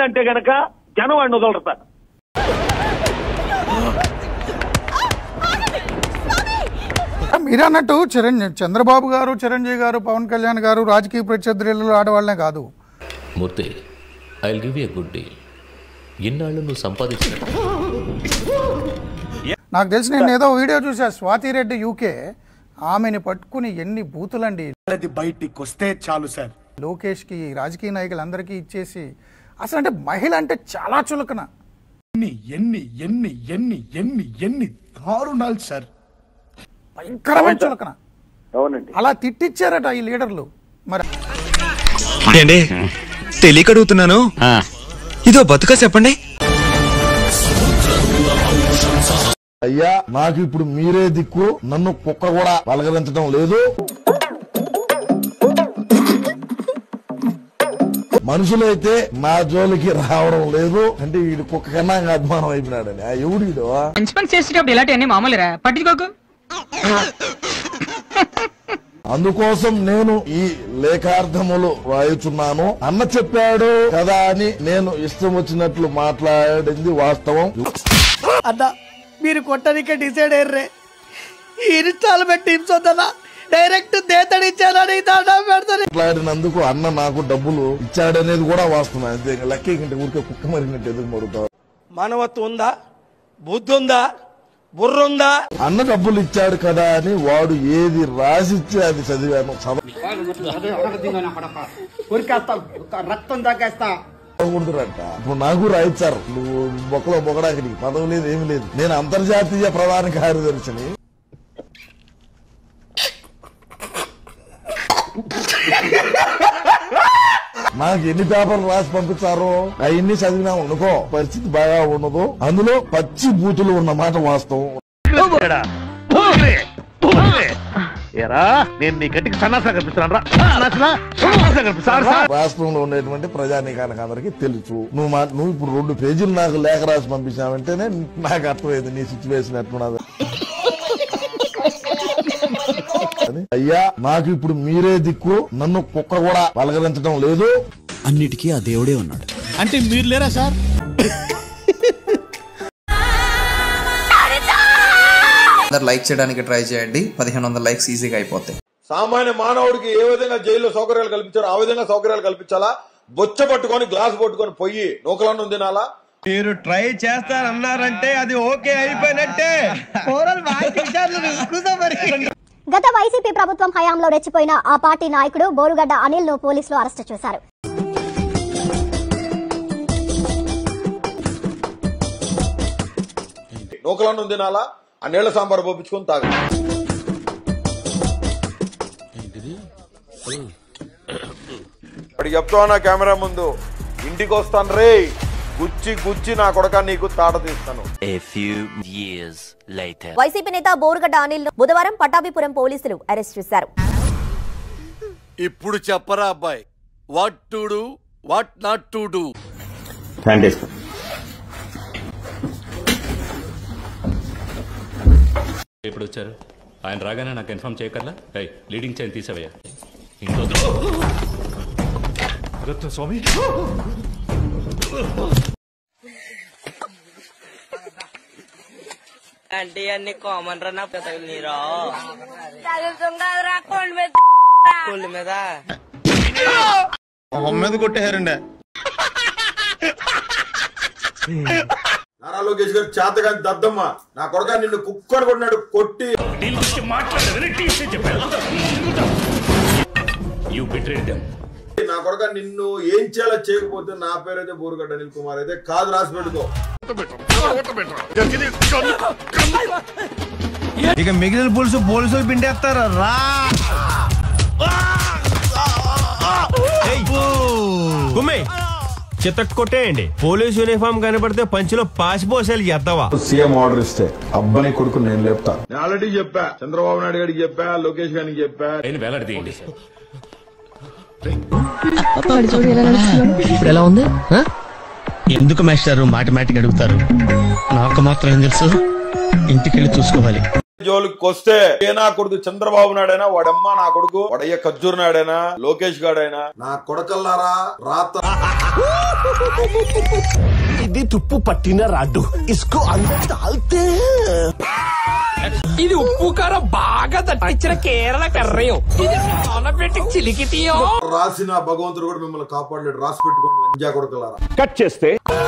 వచ్చిందంటే గనక జనం వాడిని వదలరు మీరు అన్నట్టు చిరంజీవి చంద్రబాబు గారు చిరంజీవి గారు పవన్ కళ్యాణ్ గారు రాజకీయ ప్రత్యర్థులు ఆడవాళ్ళనే కాదు Murthy I give you good deal ఇన్నాళ్ళు నువ్వు సంపాదించినట్టు నాకు తెలిసి నేను ఏదో వీడియో చూసా స్వాతిరెడ్డి యూకే ఆమెని పట్టుకుని ఎన్ని బూతులండి అది బయటికి వస్తే చాలు సార్ లోకేష్కి రాజకీయ నాయకులందరికీ ఇచ్చేసి అసలు అంటే మహిళ అంటే చాలా చులకన ఎన్ని ఎన్ని ఎన్ని ఎన్ని ఎన్ని ఎన్ని దారుణాలు సార్ భయంకరమైన చులకన అవునండి అలా తిట్టిచ్చారట ఈ లీడర్లు మరి ఏంటి తెలియక అడుగుతున్నాను ఇదో బతుక చెప్పండి అయ్యా నాకు ఇప్పుడు మీరే దిక్కు నన్ను కుక్క కూడా పలకరించడం లేదు మనుషులైతే నా జోలికి రావడం లేదు అంటే వీడు కుక్క కన్నా ఇంకా అభిమానం అయిపోయినాడని ఆ ఎవడు వీడు మంచి పని చేసేటప్పుడు ఇలాంటివన్నీ మామూలురా పట్టించుకోకు అందుకోసం నేను ఈ లేఖార్థములు రాయుచున్నాను అన్న చెప్పాడు కదా అని నేను ఇష్టం వచ్చినట్లు మాట్లాడింది వాస్తవం అన్న మీరు కొట్టనికే డిసైడ్ అయ్యర్రే ఇన్స్టాల్మెంట్ టీమ్స్ వద్దనా డైరెక్ట్ దేతడిచ్చానని దండం పెడతాను మాట్లాడినందుకు అన్న నాకు డబ్బులు ఇచ్చాడనేది కూడా వాస్తవం అంతే ఇంకా లెక్క ఇంకంటే ఊరికే కుక్క మరిగినట్టు ఎదుగు మరుగుతావు మానవత్వం ఉందా బుద్ధి ఉందా బుర్ర ఉందా అన్న డబ్బులు ఇచ్చాడు కదా అని వాడు ఏది రాసిచ్చి అది చదివాను రక్తం తగ్గేస్తా చదవకూడదురంట ఇప్పుడు నాకు రాయిచ్చారు నువ్వు బొక్కలో బొక్కడానికి నీకు పదవి లేదు ఏమి లేదు నేను అంతర్జాతీయ ప్రధాన కార్యదర్శిని నాకు ఎన్ని పేపర్లు రాసి పంపించారో అవన్నీ చదివినా అనుకో పరిస్థితి బాగా ఉండదు అందులో పచ్చి బూతులు ఉన్న మాట వాస్తవం ఎరా నేను నీ గట్టికి సన్నాసా కనిపిస్తున్నాను రాష్ట్రంలో ఉండేటువంటి ప్రజానీకానికి అందరికి తెలుసు నువ్వు మా నువ్వు ఇప్పుడు రెండు పేజీలు నాకు లేఖ రాసి పంపించావంటేనే నాకు అర్థమైంది నీ సిచ్యువేషన్ ఎట్లున్నది అని, అయ్యా నాకు ఇప్పుడు మీరే దిక్కు నన్ను కుక్క కూడా పలకరించడం లేదు అన్నిటికీ ఆ దేవుడే ఉన్నాడు అంటే మీరు లేరా సార్ అందరు లైక్ చేయడానికి ట్రై చేయండి పదిహేను వందల లైక్స్ ఈజీగా అయిపోతాయి సామాన్య మానవుడికి ఏ విధంగా జైల్లో సౌకర్యాలు కల్పించారో ఆ విధంగా సౌకర్యాలు కల్పించాలా బొచ్చ పట్టుకొని గ్లాస్ పట్టుకొని పొయ్యి నూకలన్నం తినాలా మీరు ట్రై చేస్తారన్నారంటే అది ఓకే అయిపోయినట్టే గత వైసీపీ ప్రభుత్వం హయాంలో రెచ్చిపోయిన ఆ పార్టీ నాయకుడు బోరుగడ్డ అనిల్ ను పోలీసులు అరెస్టు చేశారు నూకలన్నం తినాలా ఆ నీళ్ల సాంబార్ పోపించుకొని తాగ వాడికి చెప్తావా కెమెరా ముందు ఇంటికి వస్తాను రే గుచ్చి గుచ్చి నా కొడక నీకు తాట తీస్తాను వైసీపీ నేత బోరుగడ్డ అనిల్ ను బుధవారం పటాభిపురం పోలీసులు అరెస్ట్ చేశారు ఇప్పుడు చెప్పరా అబ్బాయి what to do what not to do ఎప్పుడు వచ్చారు ఆయన రాగానే నాకు ఇన్ఫార్మ్ చేయకర్లా రై లీడింగ్ చైన్ తీసేవయ్యా ఇంకో స్వామి అంటే అన్ని కామన్ రా నా నీరా కోళ్ళ మీద మీద కొట్టేశారండి నారా లోకేష్ గారు చేతగాని దద్దమ్మ నా కొడక నిన్ను కుక్కని కొట్టినాడు కొట్టి యూ బిట్రేడ్ దెమ్ నా కొడక నిన్ను ఏం చేయాలో చేయకపోతే నా పేరైతే బోరుగడ్డ అనిల్ కుమార్ అయితే కాదు రాసి పెట్టుకో ఇక మిగిలిన పులుసు పోలీసులు పిండేస్తారా రా గుమ్మే చిత్త కొట్టేయండి పోలీస్ యూనిఫామ్ కనపడితే పంచిలో పాసిపోసేలు ఎద్దవా సీఎం ఆర్డర్ ఇస్తే అబ్బని కొడుకు నేను లేపుతా నేను ఆల్రెడీ చెప్పా చంద్రబాబు నాయుడు గారికి చెప్పా లోకేష్ గారికి చెప్పా ఆయన వేలాడదీయండి ఇప్పుడు ఎలా ఉంది ఎందుకు మాస్టారు మాటిమాటికి అడుగుతారు నాకు మాత్రం ఏం తెలుసు ఇంటికెళ్ళి చూసుకోవాలి జోలికి వస్తే ఏ నా కొడుకు చంద్రబాబు నాడైనా వాడమ్మ నా కొడుకు వాడయ్య ఖర్జూర్ నాడైనా లోకేష్ గాడైనా నా కొడకల్లారా రాత ఇది తుప్పు పట్టిన రాడ్డు ఇసుకో అంతే ఇది ఉప్పు కారం బాగా తట్టించిన కేరళ కర్రయం ఇది పెట్టి చిలికిటియో రాసిన భగవంతుడు కూడా మిమ్మల్ని కాపాడలేడు రాసి పెట్టుకోండి లంజా కొడకల్లారా కట్ చేస్తే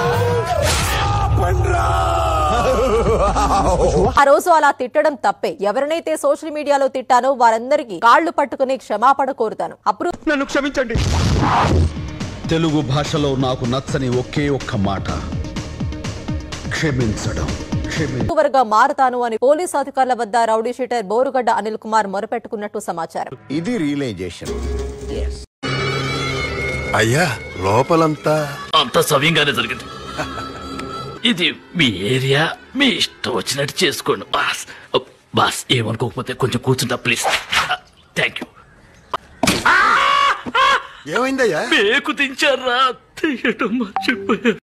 ఆ రోజు అలా తిట్టడం తప్పే ఎవరినైతే సోషల్ మీడియాలో తిట్టానో వారందరికీ కాళ్లు పట్టుకుని క్షమాపణ కోరుతాను అప్పుడు నన్ను క్షమించండి తెలుగు భాషలో నాకు నచ్చని ఒకే ఒక్క మాట క్షమించడం క్షమి గా మారుతాను అని పోలీస్ అధికారుల వద్ద రౌడీ షీటర్ బోరుగడ్డ అనిల్ కుమార్ మొరపెట్టుకున్నట్టు సమాచారం ఇది రియలైజేషన్ అయ్యా లోపలంతా అంతా సవ్యంగానే జరిగింది ఇది మీ ఏరియా మీ ఇష్టం వచ్చినట్టు చేసుకోండి బాస్ బాస్ ఏమనుకోకపోతే కొంచెం కూర్చుంటా ప్లీజ్ థ్యాంక్ యూ ఏమైందయ్యా మేకు దించారా తీయటం మర్చిపోయారు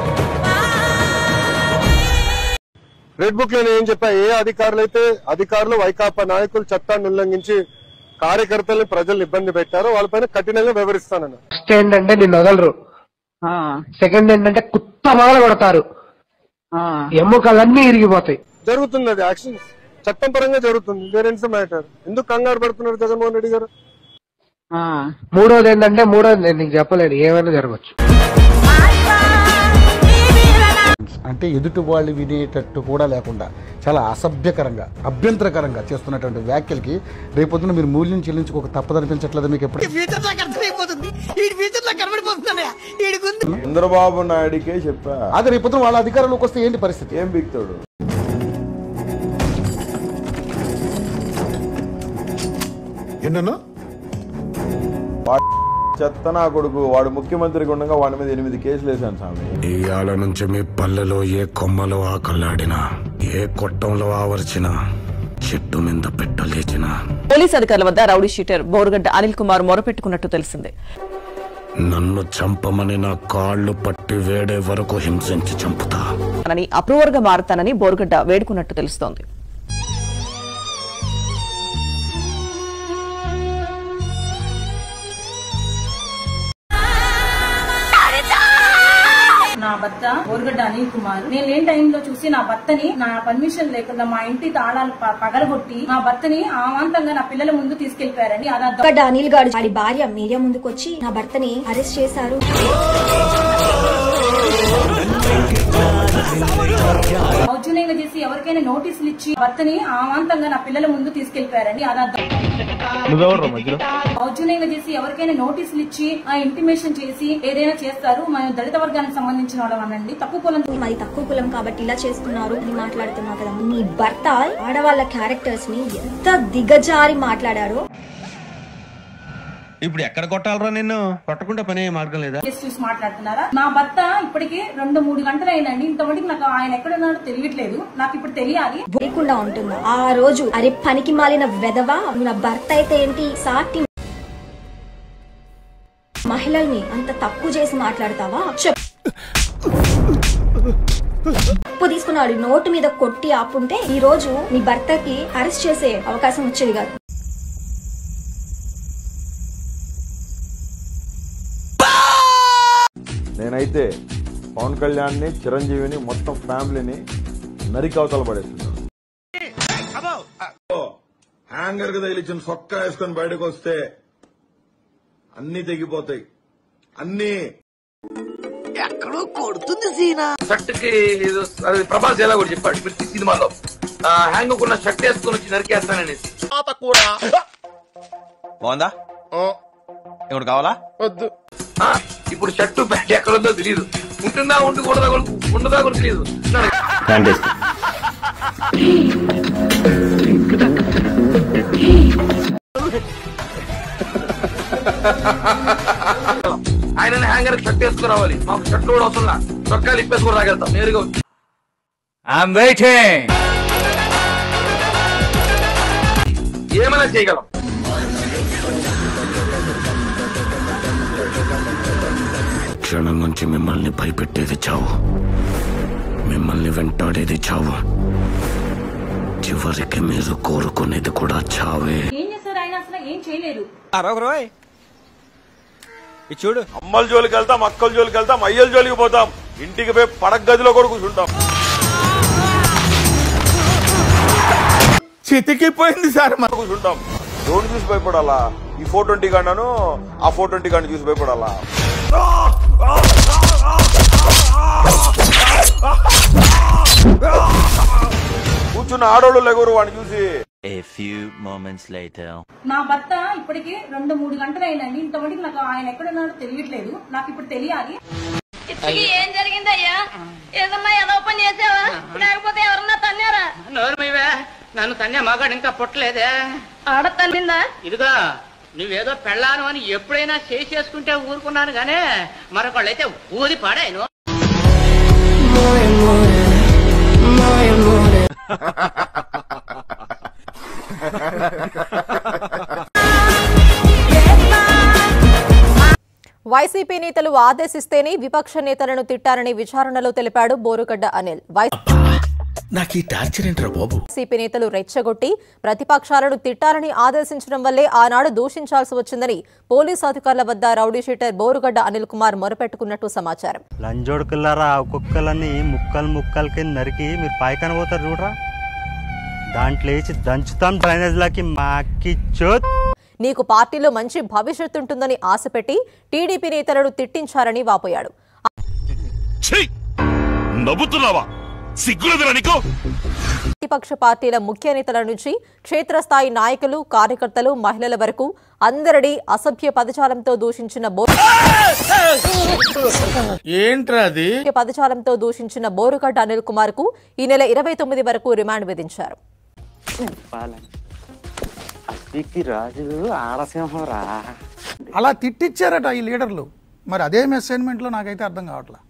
రెడ్ బుక్ లో ఏం చెప్పా ఏ అధికారులు అయితే అధికారులు వైకాపా నాయకులు చట్టాన్ని ఉల్లంఘించి కార్యకర్తల్ని ప్రజల్ని ఇబ్బంది పెట్టారో వాళ్ళపైన కఠినంగా వివరిస్తానన్న ఫస్ట్ ఏంటంటే నిన్ను వదలరు సెకండ్ ఏంటంటే కుత్త మొదల కొడతారు ఎముకలన్నీ ఇరిగిపోతాయి జరుగుతుంది అది యాక్షన్ చట్టం పరంగా జరుగుతుంది దేర్ మ్యాటర్ ఎందుకు కంగారు పడుతున్నారు జగన్మోహన్ రెడ్డి గారు మూడోది ఏంటంటే మూడోది నేను నీకు చెప్పలేను ఏమైనా జరగచ్చు అంటే ఎదుటి వాళ్ళు వినేటట్టు కూడా లేకుండా చాలా అసభ్యకరంగా అభ్యంతరకరంగా చేస్తున్నటువంటి వ్యాఖ్యలకి రేపొద్దున మీరు మూల్యం చెల్లించుకోక తప్పదనిపించట్లేదు మీకు ఎప్పుడు ఫ్యూచర్ నాకు అర్థమైపోతుంది ఈ ఫ్యూచర్ నాకు కనబడిపోతుందన్నయ్య ఈడుకుంది చంద్రబాబు నాయుడికే చెప్పా అదే రేపొద్దున వాళ్ళ అధికారంలోకి వస్తే ఏంటి పరిస్థితి ఏం బిక్తాడు ఏంటన్నా చెత్త నా కొడుకు వాడు ముఖ్యమంత్రిగా ఉండగా వాడి మీద ఎనిమిది కేసులు వేశాను స్వామి ఇవాళ నుంచి మీ పల్లెలో ఏ కొమ్మలో ఆకల్లాడినా ఏ కొట్టంలో ఆవర్చినా చెట్టు మీద పెట్టలేచినా పోలీస్ అధికారుల వద్ద రౌడీ షీటర్ బోరుగడ్డ అనిల్ కుమార్ మొరపెట్టుకున్నట్టు తెలిసింది నన్ను చంపమని నా కాళ్ళు పట్టి వేడే వరకు హింసించి చంపుతా అని అప్రూవర్ గా మారుతానని బోరుగడ్డ వేడుకున్నట్టు తెలుస్తోంది నా భర్త ఓర్గడ్డ అనిల్ కుమార్ నేను లేని టైంలో చూసి నా భర్తని నా పర్మిషన్ లేకుండా మా ఇంటి తాళాలు ప- పగలగొట్టి నా భర్తని అమాంతంగా నా పిల్లల ముందు తీసుకెళ్లిపోయారని అలా గడ్డ అనిల్ గారు వాడి భార్య మీడియా ముందుకు వచ్చి నా భర్తని అరెస్ట్ చేశారు దౌర్జన్యంగా చేసి ఎవరికైనా నోటీసులు ఇచ్చి భర్తని అమాంతంగా నా పిల్లల ముందు తీసుకెళ్లిపోయారని అలా దౌర్జన్యంగా చేసి ఎవరికైనా నోటీసులు ఇచ్చి ఆ ఇంటిమేషన్ చేసి ఏదైనా చేస్తారు మనం దళిత వర్గానికి సంబంధించిన వాళ్ళం అనండి తక్కువ కులం మాది తక్కువ కులం కాబట్టి ఇలా చేసుకున్నారు అని మాట్లాడుతున్నావు కదా నీ భర్త ఆడవాళ్ళ క్యారెక్టర్స్ ని ఎంత దిగజారి మాట్లాడారో ఇప్పుడు ఎక్కడ కొట్టాలరా నిన్ను కొట్టకుండా పనే మార్గం లేదా కేసు చూసి మాట్లాడుతున్నారా నా భర్త ఇప్పటికి రెండు మూడు గంటలు అయిందండి ఇంతవరకు నాకు ఆయన ఎక్కడ ఉన్నాడో తెలియట్లేదు నాకు ఇప్పుడు తెలియాలి లేకుండా ఉంటుందా ఆ రోజు అరే పనికి మాలిన వెధవా నువ్వు నా భర్త అయితే ఏంటి సాటి మహిళల్ని అంత తక్కువ చేసి మాట్లాడతావా చెప్పు తీసుకున్నాడు నోటు మీద కొట్టి ఆపుంటే ఈ రోజు నీ భర్తకి అరెస్ట్ చేసే అవకాశం వచ్చేది కాదు నేనైతే పవన్ కళ్యాణ్ని చిరంజీవిని మొత్తం ఫ్యామిలీని నరికి అవతల పడేస్తున్నాను హ్యాంగర్ కి తగిలిచ్చిన సొక్క వేసుకొని బయటకు వస్తే అన్ని తెగిపోతాయి అన్ని ఎక్కడో కొడుతుంది సీనా షర్ట్ కి ఏదో అది ప్రభాస్ ఎలా కూడా చెప్పాడు ప్రతి సినిమాలో ఆ, హ్యాంగ్ ఉన్న షర్ట్ వేసుకొని వచ్చి నరికేస్తాననేసి కూడా బాగుందా ఎవరు కావాలా వద్దు ఇప్పుడు షర్టు ప్యాంట్ ఎక్కడ ఉందో తెలియదు ఉంటుందా ఉండకూడదా కూడా ఉండదా కూడా తెలియదు ఆయన హ్యాంగర్ షర్ట్ వేసుకుని రావాలి మాకు షర్ట్ కూడా అవసరం లా. చొక్కాలు ఇప్పేసి కూడా రాగలుగుతాం నేరుగా వచ్చి ఐఎమ్ వెయిటింగ్ ఏమైనా చేయగలం క్షణం నుంచి మిమ్మల్ని భయపెట్టేది చావు మిమ్మల్ని వెంటాడేది చావు చివరికి మీరు కోరుకునేది కూడా చావే ఏం చేశారు ఆయన అసలు ఏం చేయలేరు అరవై చూడు అమ్మల జోలికి వెళ్తాం అక్కల జోలికి వెళ్తాం అయ్యల జోలికి పోతాం ఇంటికి పోయి పడక గదిలో కూడా కూర్చుంటాం చితికిపోయింది సార్ కూర్చుంటాం రోడ్డు చూసి భయపడాలా ఈ ఫోర్ ట్వంటీ గాను ఆ ఫోర్ ట్వంటీ గాని చూసి భయపడాలా కూర్చున్న ఆడోళ్ళు లేకూరు వాడిని చూసి A few moments later. నా భర్త ఇప్పటికి రెండు మూడు గంటలు అయిందండి ఇంతవరకు నాకు ఆయన ఎక్కడున్నాడో తెలియట్లేదు నాకు ఇప్పుడు తెలియాలి ఏం జరిగిందయ్యా ఏదన్నా ఏదో పని చేసావా లేకపోతే ఎవరన్నా తన్నారా నోరు మీవే నన్ను తన్నే మగాడు ఇంకా పుట్టలేదే ఆడ తన్నిందా ఇదిగో నువ్వేదో పెళ్ళాను అని ఎప్పుడైనా చేసి చేసుకుంటే ఊరుకున్నాను గానే మరొకళ్ళైతే ఊది పాడాను వైసీపీ నేతలు ఆదేశిస్తేనే విపక్ష నేతలను తిట్టారని విచారణలో తెలిపాడు బోరుగడ్డ అనిల్ నాకు ఈ టార్చర్ ఏంట్రా బాబు వైసీపీ నేతలు రెచ్చగొట్టి ప్రతిపక్షాలను తిట్టాలని ఆదేశించడం వల్లే ఆనాడు దూషించాల్సి వచ్చిందని పోలీసు అధికారుల వద్ద రౌడీ షీటర్ బోరుగడ్డ అనిల్ కుమార్ మొరపెట్టుకున్నట్టు సమాచారం లంజోడుకుల్లారా ఆ కుక్కలన్నీ ముక్కలు ముక్కలు కింద నరికి మీరు పైకన పోతారు చూడరా దాంట్లో వేసి దంచుతాం డ్రైనేజ్లకి మాకిచ్చోత్ నీకు పార్టీలో మంచి భవిష్యత్తు ఉంటుందని ఆశపెట్టి టీడీపీ నేతలను తిట్టించారని వాపోయాడు నవ్వుతున్నావా సిగ్గులేదురా నీకు ప్రతిపక్ష పార్టీల ముఖ్య నేతల నుంచి క్షేత్రస్థాయి నాయకులు కార్యకర్తలు మహిళల వరకు అందరినీ అసభ్య పదజాలంతో దూషించిన బో ఏంట్రా అది పదజాలంతో దూషించిన బోరుగడ్డ అనిల్ కుమార్ కు ఈ నెల ఇరవై తొమ్మిది వరకు రిమాండ్ విధించారు అద్దెకి రాజు ఆడసింహం రా అలా తిట్టిచ్చారట ఈ లీడర్లు మరి అదేం అసైన్మెంట్లో నాకైతే అర్థం కావట్లా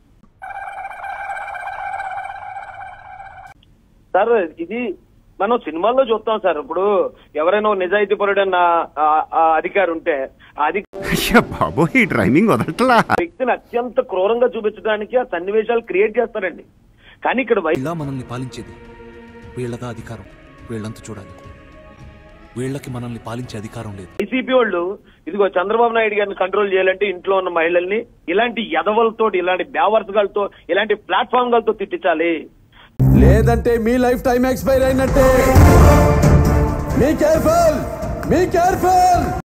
సార్ ఇది మనం సినిమాల్లో చూస్తాం సార్ ఇప్పుడు ఎవరైనా ఒక నిజాయితీ పరుడన్న ఆ- ఆ అధికారి ఉంటే ఆ అధికారి బాబు ఈ డ్రైవింగ్ వదలట్లా వ్యక్తిని అత్యంత క్రూరంగా చూపించడానికి ఆ సన్నివేశాలు క్రియేట్ చేస్తారండి కానీ ఇక్కడ వై- ఇలా మనల్ని పాలించేది వీళ్ళదా అధికారం వీళ్ళంతా చూడాలి వీళ్ళకి మనల్ని పాలించే అధికారం లేదు వైసీపీ వాళ్ళు ఇదిగో చంద్రబాబు నాయుడు గారిని కంట్రోల్ చేయాలంటే ఇంట్లో ఉన్న మహిళల్ని ఇలాంటి ఎదవలతో ఇలాంటి బేవర్స్గాలతో ఇలాంటి ప్లాట్ఫామ్ తో తిట్టించాలి లేదంటే మీ లైఫ్ టైం ఎక్స్పైర్ అయినట్టే మీ కేర్ఫుల్ మీ కేర్ఫుల్